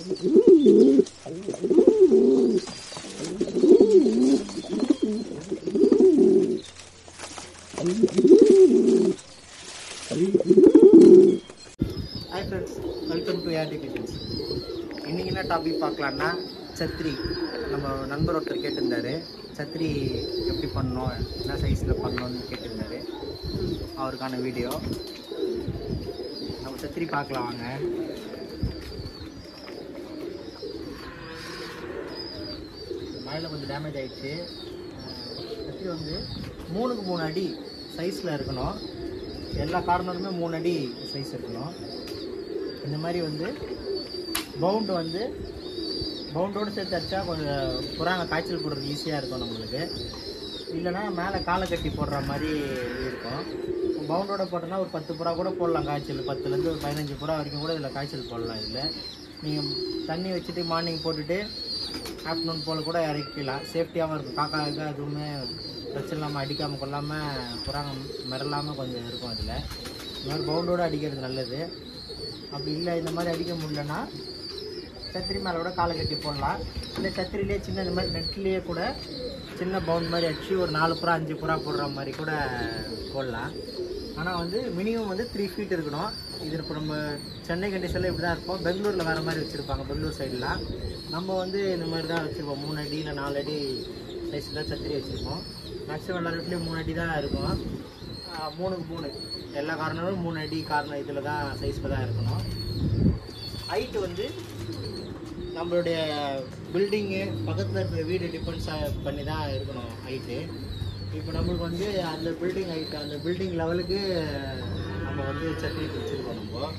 hi friends welcome to air டிபிஷன்ஸ் இன்றைக்கி என்ன டாபிக் பார்க்கலான்னா சத்திரி நம்ம நண்பர் ஒருத்தர் கேட்டிருந்தாரு சத்திரி எப்படி பண்ணணும் என்ன சைஸில் பண்ணணும்னு கேட்டிருந்தாரு அவருக்கான வீடியோ நம்ம சத்திரி பார்க்கலாம் வாங்க மழையில் கொஞ்சம் டேமேஜ் ஆயிடுச்சு அஹ் சத்திரி வந்து மூணுக்கு மூணு அடி சைஸில் இருக்கணும் எல்லா கார்னருமே மூணு அடி சைஸ் இருக்கணும் இந்த மாதிரி வந்து பவுண்டு வந்து பவுண்டோடு சேர்த்து அடிச்சா கொஞ்சம் புறாங்க காய்ச்சல் போடுறது ஈஸியாக இருக்கும் நம்மளுக்கு இல்லைன்னா மேலே காலை கட்டி போடுற மாதிரி இருக்கும் பவுண்டோட போட்டோன்னா ஒரு பத்து புறா கூட போடலாம் காய்ச்சல் பத்துலேருந்து ஒரு பதினஞ்சு புறா வரைக்கும் கூட இதில் காய்ச்சல் போடலாம் இதில் நீங்கள் தண்ணி வச்சுட்டு மார்னிங் போட்டுட்டு ஆஃப்டர்நூன் போல் கூட இறக்கிக்கலாம் சேஃப்டியாகவும் இருக்கும் காக்கா இது எதுவுமே பிரச்சனை இல்லாமல் அடிக்காமல் கொள்ளாமல் புறாங்க மிரளாமல் கொஞ்சம் இருக்கும் அதில் இந்த மாதிரி பவுண்டோடு அடிக்கிறது நல்லது அப்படி இல்லை இந்த மாதிரி அடிக்க முடியலன்னா சத்திரி மேலே கூட காலை கட்டி போடலாம் இல்லை சத்திரிலே சின்ன இந்த மாதிரி நெட்லேயே கூட சின்ன பவுண்ட் மாதிரி அடிச்சு ஒரு நாலு புறா அஞ்சு புறா போடுற மாதிரி கூட போடலாம் ஆனால் வந்து மினிமம் வந்து த்ரீ ஃபீட் இருக்கணும் இது இப்போ நம்ம சென்னை கண்டிஷனில் இப்படி தான் இருப்போம் பெங்களூரில் வேறு மாதிரி வச்சுருப்பாங்க பெங்களூர் சைடெலாம் நம்ம வந்து இந்த மாதிரி தான் வச்சுருப்போம் மூணு அடி இல்லை நாலு அடி சைஸ் தான் சத்திரி வச்சுருப்போம் மேக்ஸிமம் எல்லா வீட்லேயும் மூணு அடி தான் இருக்கும் ஆஹ் மூணுக்கு மூணு எல்லா கார்னரும் மூணு அடி கார்னர் இதில் தான் சைஸில் தான் இருக்கணும் ஹைட்டு வந்து நம்மளுடைய பில்டிங்கு பக்கத்தில் இருக்கிற வீடு டிபெண்ட்ஸ் பண்ணி தான் இருக்கணும் ஹைட்டு இப்போ நம்மளுக்கு வந்து அந்த பில்டிங் ஹைட் அந்த பில்டிங் லெவலுக்கு நம்ம வந்து சத்திரி வச்சுருக்கோம் நம்ம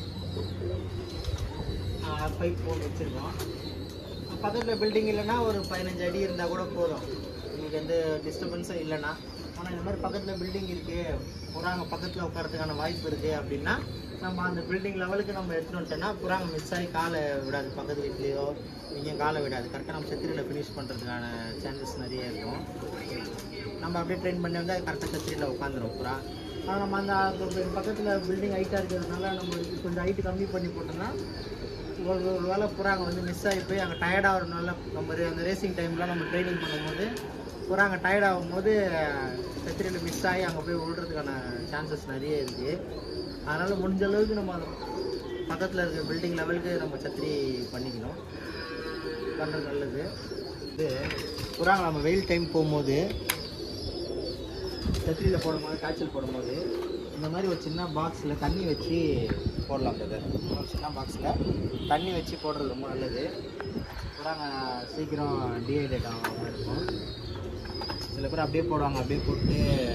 பைப் போட்டு வச்சுருக்கோம் பக்கத்தில் பில்டிங் இல்லைன்னா ஒரு பதினஞ்சு அடி இருந்தால் கூட போதும் உங்களுக்கு எந்த டிஸ்டர்பன்ஸும் இல்லைன்னா ஆனால் இந்த மாதிரி பக்கத்தில் பில்டிங் இருக்குது புறாங்க பக்கத்தில் உட்காரத்துக்கான வாய்ப்பு இருக்குது அப்படின்னா நம்ம அந்த பில்டிங் லெவலுக்கு நம்ம எடுத்துகிட்டு வந்துட்டோம்னா புறாங்க மிஸ் ஆகி காலை விடாது பக்கத்து வீட்லேயோ எங்கேயும் காலை விடாது கரெக்டாக நம்ம சத்திரியில் ஃபினிஷ் பண்ணுறதுக்கான சான்சஸ் நிறைய இருக்கும் நம்ம அப்படியே ட்ரெயின் பண்ணி வந்து கரெக்டாக சத்திரியில் உட்காந்துரும் புறா ஆனால் நம்ம அந்த பக்கத்தில் பில்டிங் ஹைட்டாக இருக்கிறதுனால நம்ம கொஞ்சம் ஹைட்டு கம்மி பண்ணி போட்டோம்னா ஒரு ஒரு வேளை புறாங்க வந்து மிஸ் ஆகி போய் அங்கே டயர்டாகிறதுனால நம்ம ரே- அந்த ரேசிங் டைமில் நம்ம ட்ரைனிங் பண்ணும்போது புறாங்க டயர்ட் ஆகும்போது சத்திரியில் மிஸ் ஆகி அங்கே போய் விழுறதுக்கான சான்சஸ் நிறைய இருக்குது அதனால் முடிஞ்ச அளவுக்கு நம்ம பக்கத்தில் இருக்க பில்டிங் லெவலுக்கு நம்ம சத்திரி பண்ணிக்கணும் பண்ணுறது நல்லது இது புறாங்க நம்ம வெயில் டைம் போகும்போது சத்திரியில் போடும்போது காய்ச்சல் போடும்போது இந்த மாதிரி ஒரு சின்ன பாக்ஸில் தண்ணி வச்சு போடலாம் பிரதர் ஒரு சின்ன பாக்ஸில் தண்ணி வச்சு போடுறது ரொம்ப நல்லது புறாங்க சீக்கிரம் டீஹைட்ரேட் ஆகாமல் இருக்கும் சில பேர் அப்படியே போடுவாங்க அப்படியே போட்டு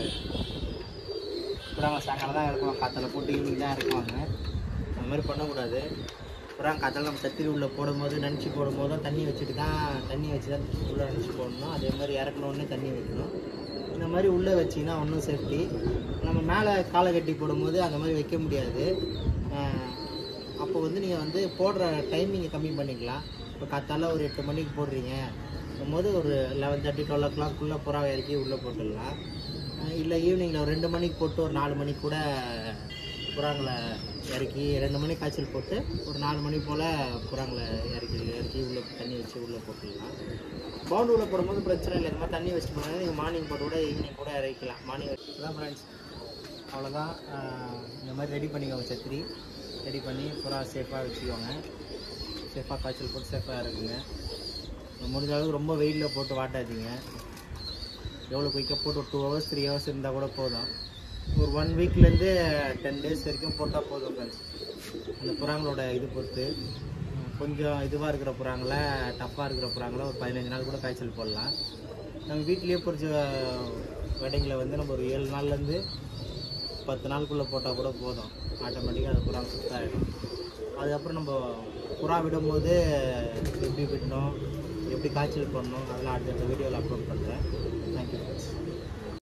புறாங்க சாயங்காலம் தான் இருக்கும் காற்றுல போட்டு ஈவினிங் தான் இருக்குவாங்க அந்த மாதிரி பண்ணக்கூடாது புறாங்க காற்றுல நம்ம சத்திரி உள்ளே போடும்போது நினச்சி போடும்போதும் தண்ணி வச்சுட்டு தான் தண்ணி வச்சு தான் உள்ளே நினச்சி போடணும் அதே மாதிரி இறக்கணுன்னே தண்ணி வைக்கணும் இந்த மாதிரி உள்ளே வச்சிங்கன்னா ஒன்றும் சேஃப்டி நம்ம மேலே காலை கட்டி போடும்போது அந்த மாதிரி வைக்க முடியாது ஆஹ் அப்போ வந்து நீங்கள் வந்து போடுற டைமிங்கை கம்மி பண்ணிக்கலாம் இப்போ காத்தால ஒரு எட்டு மணிக்கு போடுறீங்க போது ஒரு லெவன் தேர்ட்டி டுவெல் ஓ கிளாக்குள்ளே புறா இறக்கி உள்ளே போட்டுடலாம் ஆஹ் இல்லை ஈவினிங்கில் ஒரு ரெண்டு மணிக்கு போட்டு ஒரு நாலு மணிக்கு கூட புறாங்களை இறக்கி ரெண்டு மணிக்கு காய்ச்சல் போட்டு ஒரு நாலு மணி போல் புறாங்களை இறக்கி இறக்கி உள்ளே தண்ணி வச்சு உள்ளே போட்டுடலாம் பவுண்டு உள்ள போடும்போது பிரச்சனை இல்லை இந்த மாதிரி தண்ணி வச்சுட்டு போனாலும் நீங்கள் மார்னிங் போட்டு கூட ஈவினிங் கூட இறக்கலாம் மார்னிங் தான் ஃப்ரெண்ட்ஸ் அவ்வளோதான் ஆஹ் இந்த மாதிரி ரெடி பண்ணிக்கோங்க சத்திரி ரெடி பண்ணி புறா சேஃபாக வச்சுக்கோங்க சேஃபாக காய்ச்சல் போட்டு சேஃபாக இருக்குங்க முடிஞ்ச அளவுக்கு ரொம்ப வெயிலில் போட்டு வாட்டாதீங்க எவ்வளோ குயிக்காக போட்டு ஒரு டூ ஹவர்ஸ் த்ரீ ஹவர்ஸ் இருந்தால் கூட போதும் ஒரு ஒன் வீக்லேருந்து டென் டேஸ் வரைக்கும் போட்டால் போதும் ஃப்ரெண்ட்ஸ் அந்த புறாங்களோட இது பொறுத்து உம், கொஞ்சம் இதுவாக இருக்கிற புறாங்கள டஃப்பாக இருக்கிற புறாங்கள ஒரு பதினஞ்சு நாள் கூட காய்ச்சல் போடலாம் நம்ம வீட்டிலேயே பொறிச்ச வெட்டிங்கில் வந்து நம்ம ஒரு ஏழு நாள்லேருந்து பத்து நாளுக்குள்ளே போட்டால் கூட போதும் ஆட்டோமேட்டிக்காக அது புறா சுத்தாயிடும் அதுக்கப்புறம் நம்ம புறா விடும்போது எப்படி விடணும் எப்படி காய்ச்சல் பண்ணணும் அதெல்லாம் அடுத்த வீடியோவில் அப்லோட் பண்ணுறேன் தேங்க்யூ ஃப்ரெண்ட்ஸ்